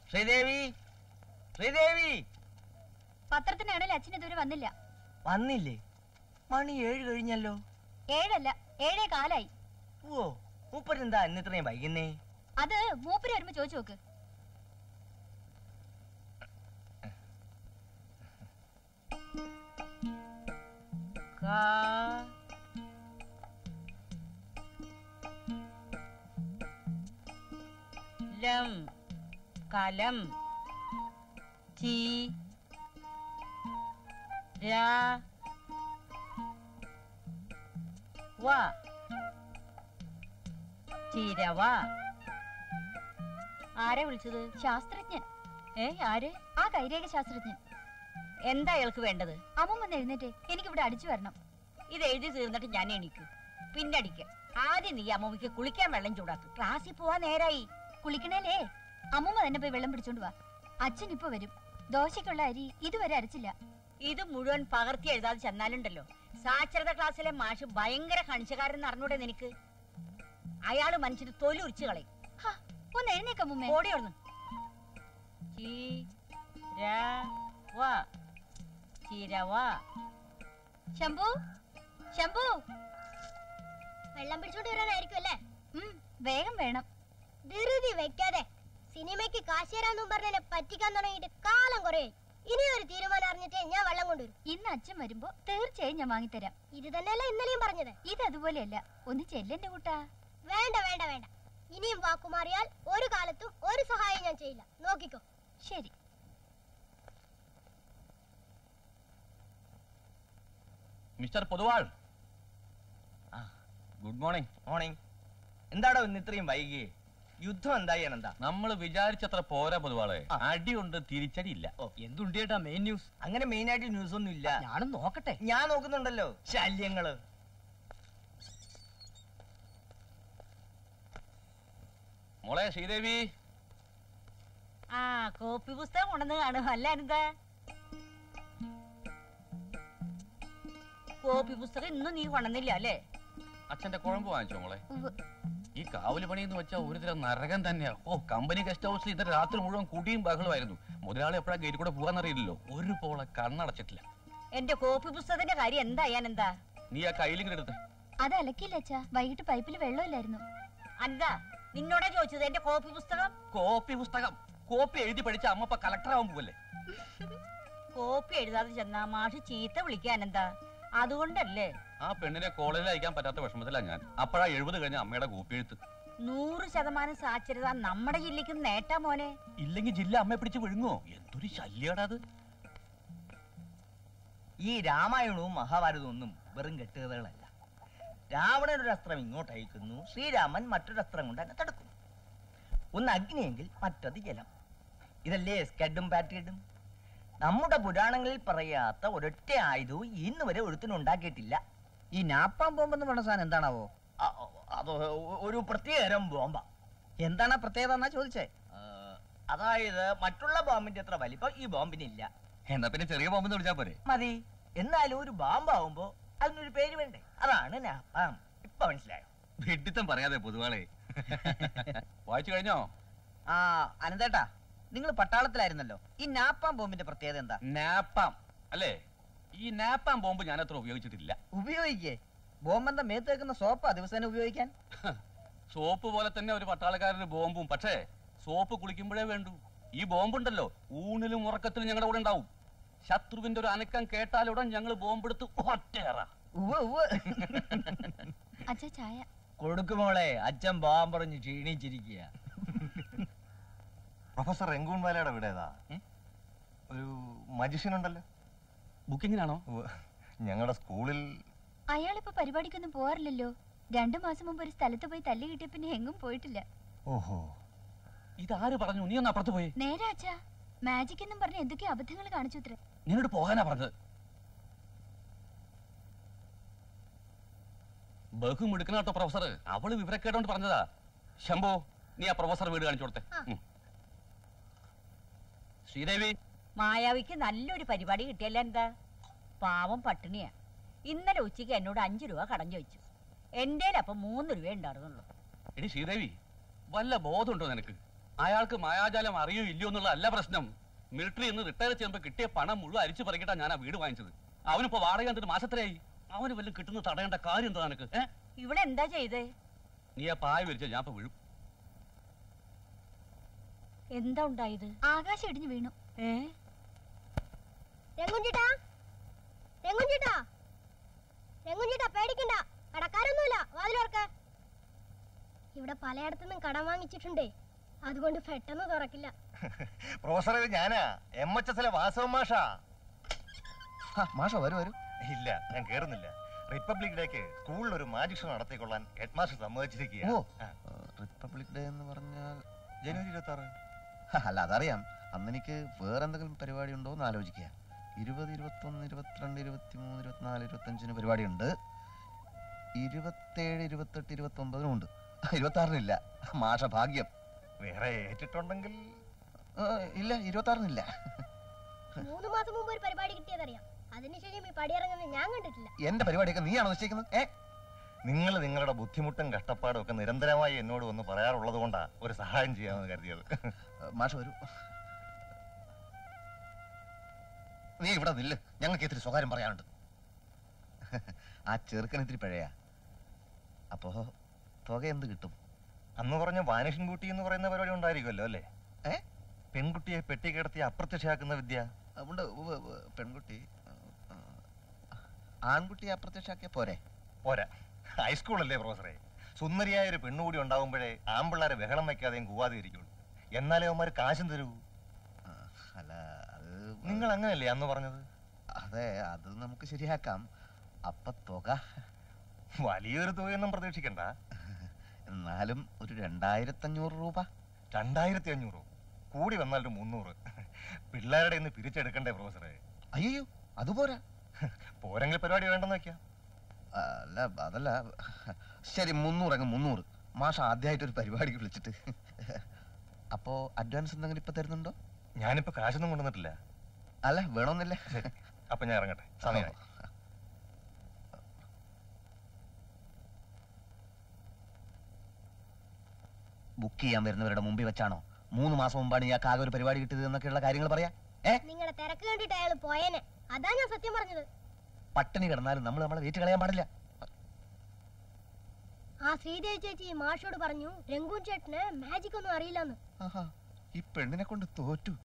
ശ്രീദേവി ശ്രീദേവി പത്രത്തിനാണെങ്കിൽ അച്ഛൻ ഇതുവരെ വന്നില്ല വന്നില്ലേ മണി ഏഴ് കഴിഞ്ഞല്ലോ ഏഴല്ല ഏഴേ കാലായി ഓ മൂപ്പരെന്താ ഇന്ന് ഇത്രയും വൈകുന്നേ അത് മൂപ്പര് വരുമ്പോ ചോദിച്ചു നോക്ക് ലം കലം ചീ രാ വ ചീരവ ആരെ വിളിച്ചത് ശാസ്ത്രജ്ഞൻ ഏ ആര് ആ കൈരേഖ ശാസ്ത്രജ്ഞൻ എന്താ അയാൾക്ക് വേണ്ടത് അമ്മ ഒന്ന് എഴുന്നേറ്റ് എനിക്കിവിടെ അടിച്ചു വരണം ഇത് എഴുതി തീർന്നിട്ട് ഞാൻ എണീക്കും പിന്നെ അടിക്ക ആദ്യം നീ അമ്മൂമ്മയ്ക്ക് കുളിക്കാൻ വെള്ളം ചൂടാക്കും ക്ലാസ്സിൽ പോവാൻ നേരായി കുളിക്കണേലേ അമ്മൂമ്മ തന്നെ പോയി വെള്ളം പിടിച്ചോണ്ട് വാ അച്ഛൻ ഇപ്പൊ വരും ദോശയ്ക്കുള്ള അരി ഇതുവരെ അരച്ചില്ല ഇത് മുഴുവൻ പകർത്തി എഴുതാതെ ചെന്നാലുണ്ടല്ലോ സാക്ഷരത ക്ലാസ്സിലെ മാഷ് ഭയങ്കര കണിച്ചക്കാരൻ അറിഞ്ഞൂടെ നിനക്ക് അയാള് മനുഷ്യന് തൊലി ഉരിച്ചു കളയും ഹാ, ഒന്ന് എഴുന്നേക്ക അമ്മൂമ്മേ ഓടി അവിടുന്ന് ചീ രാ വാ ചീരവ ശംഭു ശംഭു വെള്ളം പിടിച്ചോണ്ട് വരാനായിരിക്കും അല്ലേ ഉം, വേഗം വേണം ധൃതി വെക്കാതെ സിനിമയ്ക്ക് കാശ് തരാന്നും പറഞ്ഞതിനെ പറ്റിക്കാൻ തുടങ്ങിയിട്ട് കാലം കുറേ ഇനി ഒരു തീരുമാനം അറിഞ്ഞിട്ടേ ഞാൻ വെള്ളം കൊണ്ടുവരും ഇന്ന് അച്ഛൻ വരുമ്പോ തീർച്ചയായും ഞാൻ വാങ്ങിത്തരാം ഇത് തന്നെയല്ല ഇന്നലെയും പറഞ്ഞത് ഇത് അതുപോലെയല്ല ഒന്ന് ചെല്ലെന്റെ കൂട്ടാ വേണ്ട വേണ്ട വേണ്ട ഇനിയും വാക്കുമാറിയാൽ ഒരു കാലത്തും ഒരു സഹായം ഞാൻ ചെയ്യില്ല നോക്കിക്കോ ശരി മിസ്റ്റർ പൊതുവാൾ ആ. ഗുഡ് മോർണിംഗ് മോർണിംഗ് എന്താടോ ഇന്ന് ഇത്രയും വൈകിയേ യുദ്ധം എന്തായി എന്താ നമ്മൾ വിചാരിച്ചത്ര പോരാ പൊതുവാളെ ആ. അടിയുണ്ട് തിരിച്ചടിയില്ല എന്തുണ്ട് ചേട്ടാ മെയിൻ ന്യൂസ് അങ്ങനെ മെയിൻ ആയിട്ട് ന്യൂസ് ഒന്നും ഇല്ല ഞാനും നോക്കട്ടെ ഞാൻ നോക്കുന്നുണ്ടല്ലോ ശല്യങ്ങള് മോളെ ശ്രീദേവി ആ കോപ്പി പുസ്തകം കൊണ്ടുവന്ന് കാണും അല്ല എന്താ കോപ്പി പുസ്തകം ഇന്നും നീ കൊണ്ടുവന്നില്ല അല്ലേ അച്ഛന്റെ കുഴമ്പ് വാങ്ങിച്ചോ മോളെ ഉവ്വ്. ഈ കാവല് പണി എന്ന് വെച്ചാൽ ഒരു തരം നരകം തന്നെയാ ഓ കമ്പനി ഗസ്റ്റ് ഹൗസിൽ ഇന്നലെ രാത്രി മുഴുവൻ കുടിയും ബഹളമായിരുന്നു മുതലാളി എപ്പോഴാ ഗേറ്റ് കൂടെ പോകാന്നറിയില്ലല്ലോ ഒരു പോളെ കണ്ണടച്ചിട്ടില്ല എന്റെ കോപ്പി പുസ്തകത്തിന്റെ കാര്യം എന്താ ഞാൻ എന്താ നീ ആ കയ്യിലിങ്ങനെ എടുത്ത് അത് അലക്കില്ല അച്ഛാ വൈകിട്ട് പൈപ്പിൽ വെള്ളമില്ലായിരുന്നു എന്താ നിന്നോടാ ചോദിച്ചത് എന്റെ കോപ്പി പുസ്തകം കോപ്പി പുസ്തകം കോപ്പി എഴുതി പഠിച്ച അമ്മ ഇപ്പൊ കളക്ടർ ആവാൻ പോവല്ലേ കോപ്പി എഴുതാതെ ചെന്നാ മാഷ് ചീത്ത വിളിക്കാൻ എന്താ അതുകൊണ്ടല്ലേ ആ പെണ്ണിനെ കോളേജിൽ അയക്കാൻ പറ്റാത്ത വിഷമത്തിലാ ഞാൻ അപ്പോഴാ എഴുപത് കഴിഞ്ഞ അമ്മയുടെ കോപ്പി എഴുത്ത് നൂറ് ശതമാനം സാക്ഷരത നമ്മുടെ ജില്ലക്ക് നേട്ടാ മോനെ ഇല്ലെങ്കിൽ ജില്ല അമ്മയെ പിടിച്ച് വിഴുങ്ങോ എന്തൊരു ശല്യാടാ അത് ഈ രാമായണവും മഹാഭാരതവും ഒന്നും വെറും കെട്ടുകഥകളല്ല രാവണൻ ഒരു അസ്ത്രം ഇങ്ങോട്ട് അയക്കുന്നു ശ്രീരാമൻ മറ്റൊരു അസ്ത്രം കൊണ്ട് അതിനെ തടുക്കുന്നു ഒന്ന് അഗ്നിയെങ്കിൽ മറ്റത് ജലം ഇതല്ലേ സ്കഡും പാറ്റിയഡും നമ്മുടെ പുരാണങ്ങളിൽ പറയാത്ത ഒരൊറ്റ ആയുധവും ഇന്ന് വരെ ഒരുത്തിനുണ്ടാക്കിയിട്ടില്ല ഈ നാപ്പാൻ ബോംബെന്ന് പറഞ്ഞ സാധനം എന്താണാവോ അ- അത് ഒരു പ്രത്യേകതരം ബോംബ എന്താണ് ആ പ്രത്യേകത എന്നാ ചോദിച്ചേ അതായത് മറ്റുള്ള ബോംബിന്റെ അത്ര വലിപ്പം ഈ ബോംബിനില്ല എന്നാ പിന്നെ ചെറിയ ബോംബെന്ന് വിളിച്ചാ പോരെ മതി എന്നാലും ഒരു ബാമ്പാവുമ്പോ അതിനൊരു പേര് വേണ്ടേ അതാണ് നാപ്പാം ഇപ്പൊ മനസ്സിലായോ വെഡിത്തം പറയാതെ പൊതുവാളെ വായിച്ചു കഴിഞ്ഞോ ആ അനന്തേട്ടാ നിങ്ങൾ പട്ടാളത്തിലായിരുന്നല്ലോ ഈ നാപ്പാൻ ബോംബിന്റെ പ്രത്യേകത എന്താ നാപ്പാം അല്ലേ ഈ നാപ്പാം ബോംബ് ഞാൻ അത്ര ഉപയോഗിച്ചിട്ടില്ല ഉപയോഗിക്കേ ബോംബെന്താ മേത്ത് വെക്കുന്ന സോപ്പാ ദിവസേന ഉപയോഗിക്കാൻ സോപ്പ് പോലെ തന്നെ ഒരു പട്ടാളക്കാരന് ബോംബും പക്ഷേ സോപ്പ് കുളിക്കുമ്പോഴേ വേണ്ടൂ ഈ ബോംബുണ്ടല്ലോ ഊണിലും ഉറക്കത്തിലും ഞങ്ങളുടെ കൂടെ ഉണ്ടാവും ശത്രുവിന്റെ ഒരു അനക്കം കേട്ടാലുടൻ ഞങ്ങൾ ബോംബെടുത്ത് ഒറ്റയേറ ഉവ്വ് ഉവ്വ് അച്ഛാ ചായ കൊടുക്കുമോളെ അച്ഛൻ ബോംബ് പറഞ്ഞ് ക്ഷീണിച്ചിരിക്കുക പ്രൊഫസർ രംഗൂൺ വാലയുടെ വീട് ഏതാ ഒരു മജിഷ്യൻ ഉണ്ടല്ലോ ബുക്കിങ്ങിനാണോ ഞങ്ങളുടെ സ്കൂളിൽ അയാളിപ്പോ പരിപാടിക്കൊന്നും പോവാറില്ലല്ലോ രണ്ടു മാസം മുമ്പ് ഒരു സ്ഥലത്ത് പോയി തല്ലി കിട്ടിയ പിന്നെ എങ്ങും പോയിട്ടില്ല ഓഹോ ഇതാര് പറഞ്ഞു നീ ഒന്ന് അപ്പുറത്ത് പോയി നേരെ അച്ഛാ മാജിക് എന്നും പറഞ്ഞ് എന്തൊക്കെയോ അബദ്ധങ്ങൾ കാണിച്ചു ഇത്ര നിന്നോട് പോകാനാ പറഞ്ഞത് ബഹുമിടുക്കണ കേട്ടോ പ്രൊഫസർ അവള് വിവരക്കേടോണ്ട് പറഞ്ഞതാ ശംഭോ നീ ആ പ്രൊഫസർ വീട് കാണിച്ചു കൊടുത്തേ ഉം. ശ്രീദേവി മായാവിക്ക് നല്ലൊരു പരിപാടി കിട്ടിയല്ല എന്താ പാവം പട്ടിണിയാ ഇന്നലെ ഉച്ചയ്ക്ക് എന്നോട് അഞ്ചു രൂപ കടം ചോദിച്ചു എന്റെ അപ്പം മൂന്ന് രൂപ ഉണ്ടായിരുന്നുള്ളൂ എടി ശ്രീദേവി വല്ല ബോധമുണ്ടോ നിനക്ക് അയാൾക്ക് മായാജാലം അറിയോ ഇല്ലയോ എന്നുള്ള അല്ല പ്രശ്നം മിലിറ്ററി നിന്ന് റിട്ടയർ ചെയ്യുമ്പോൾ കിട്ടിയ പണം മുഴുവൻ അരിച്ചു പറിക്കിട്ടാ ഞാൻ ആ വീട് വാങ്ങിച്ചത് അവനിപ്പോ വാടക എന്നിട്ട് മാസത്രയായി അവന് വല്ലതും കിട്ടുന്ന തടയേണ്ട കാര്യം എന്താ നിനക്ക് ഏ ഇവിടെ എന്താ ചെയ്തേ നീ ആ പായ വിരിച്ച ഞാൻ ഇപ്പൊ വീഴും എന്താ ഉണ്ടായത് ആകാശം ഇടിഞ്ഞു വീണു ഏ രംഗുഞ്ചേട്ടാ രംഗുഞ്ചേട്ടാ രംഗുഞ്ചേട്ടാ പേടിക്കണ്ട കടക്കാരൊന്നുമില്ല വാതിലോർക്ക് ഇവിടെ പലയിടത്തുനിന്നും കടം വാങ്ങിച്ചിട്ടുണ്ടേ അതുകൊണ്ട് പെട്ടെന്ന് തുറക്കില്ല പ്രൊഫസർ ഇത് ഞാനാ എം എച്ച് എസിലെ വാസവൻ മാഷാ മാഷ വരൂ വരൂ ഇല്ല ഞാൻ കേറുന്നില്ല റിപ്പബ്ലിക് ഡേക്ക് സ്കൂളിൽ ഒരു മാജിക് ഷോ നടത്തിക്കൊള്ളാൻ ഹെഡ് മാസ്റ്റർ സമ്മതിച്ചിരിക്കുക ഓ റിപ്പബ്ലിക് ഡേ എന്ന് പറഞ്ഞാൽ ജനുവരി ഇരുപത്തി ആറ് ഹ, അല്ല അതറിയാം അന്ന് എനിക്ക് വേറെ എന്തെങ്കിലും പരിപാടി ഉണ്ടോ എന്ന് ആലോചിക്കുക ഇരുപത് ഇരുപത്തൊന്ന് ഇരുപത്തിരണ്ട് ഇരുപത്തി മൂന്ന് ഇരുപത്തിനാല് ഇരുപത്തഞ്ചിന് പരിപാടിയുണ്ട് ഇരുപത്തേഴ് ഇരുപത്തെട്ട് ഇരുപത്തൊമ്പതിനും ഉണ്ട് ഇരുപത്തി ആറിനില്ല മാഷ ഭാഗ്യം വേറെ ഏറ്റിട്ടുണ്ടെങ്കിൽ ആ, ഇല്ല ഇരുപത്തി ആറിനില്ല മൂന്ന് മാസം മുമ്പ് ഒരു പരിപാടി കിട്ടിയതറിയാം അതിനുശേഷം ഈ പടിയിറങ്ങുന്നത് ഞാൻ കണ്ടിട്ടില്ല എന്റെ പരിപാടിയൊക്കെ നീയാണോ നിശ്ചയിക്കുന്നത് ഏ നിങ്ങൾ നിങ്ങളുടെ ബുദ്ധിമുട്ടും കഷ്ടപ്പാടും ഒക്കെ നിരന്തരമായി എന്നോട് വന്ന് പറയാറുള്ളത് കൊണ്ടാ ഒരു സഹായം ചെയ്യാമെന്ന് കരുതിയത് മാഷ വരൂ നീ ഇവിടെ നില്ല് ഞങ്ങൾക്ക് ഇത്തിരി സ്വകാര്യം പറയാനുണ്ട് ആ ചെറുക്കൻ ഇത്തിരി പഴയ അപ്പോ തുക എന്ത് കിട്ടും അന്ന് പറഞ്ഞ വാനിഷൻ ബ്യൂട്ടി എന്ന് പറയുന്ന പരിപാടി ഉണ്ടായിരിക്കുമല്ലോ അല്ലേ ഏ? പെൺകുട്ടിയെ പെട്ടി കിടത്തി അപ്രത്യക്ഷയാക്കുന്ന വിദ്യ അതുകൊണ്ട് ഉവ്വ് ഉവ്വ് പെൺകുട്ടി ആ, ആൺകുട്ടിയെ അപ്രത്യക്ഷാക്കിയ പോരെ പോരാ ഹൈസ്കൂളല്ലേ പ്രൊഫസറെ സുന്ദരിയായ ഒരു പെണ്ണുകൂടി ഉണ്ടാവുമ്പോഴേ ആമ്പിള്ളാരെ ബഹളം വെക്കാതെയും കൂവാതെ ഇരിക്കുള്ളൂ എന്നാലേ അവന്മാർ കാശും തരൂ ആ, അല്ല അത് നിങ്ങൾ അങ്ങനെയല്ലേ അന്ന് പറഞ്ഞത് അതെ അത് നമുക്ക് ശരിയാക്കാം അപ്പൊ തുക വലിയൊരു തുകയൊന്നും പ്രതീക്ഷിക്കണ്ട എന്നാലും ഒരു രണ്ടായിരത്തഞ്ഞൂറ് രൂപ രണ്ടായിരത്തി അഞ്ഞൂറോ കൂടി വന്നാൽ ഒരു മുന്നൂറ് പിള്ളേരുടെ ഇന്ന് പിരിച്ചെടുക്കണ്ടേ പ്രൊഫസറെ അയ്യോ അതുപോരാ പോരെങ്കിൽ പരിപാടി വേണ്ടെന്ന് വെക്കാം അല്ല അതല്ല ശരി മുന്നൂറ് അങ്ങ് മുന്നൂറ് മാഷ ആദ്യമായിട്ട് ഒരു പരിപാടിക്ക് വിളിച്ചിട്ട് അപ്പോ അഡ്വാൻസ് എന്തെങ്കിലും ഇപ്പൊ തരുന്നുണ്ടോ ഞാനിപ്പോ കാശൊന്നും കൊണ്ടുവന്നിട്ടില്ല അല്ല വേണമെന്നില്ല ശരി അപ്പൊ ഞാൻ ഇറങ്ങട്ടെ സമയമായി ബുക്ക് ചെയ്യാൻ വരുന്നവരുടെ മുമ്പിൽ വെച്ചാണോ മൂന്ന് മാസം മുമ്പാണ് ഇയാൾക്ക് ആകെ ഒരു പരിപാടി കിട്ടിയത് എന്നൊക്കെയുള്ള കാര്യങ്ങൾ പറയാ ഏ നിങ്ങളെ തിരക്ക് കണ്ടിട്ട് അയാൾ പോയേനെ അതാ ഞാൻ സത്യം പറഞ്ഞത് പട്ടിണി കിടന്നാലും നമ്മൾ നമ്മളെ വീട്ടിൽ കളയാൻ പാടില്ല ആ ശ്രീദേവി ചേച്ചി മാഷോട് പറഞ്ഞു രംഗൂൻ ചേട്ടന് മാജിക് ഒന്നും അറിയില്ലെന്ന് ആഹാ, ഈ പെണ്ണിനെ കൊണ്ട് തോറ്റു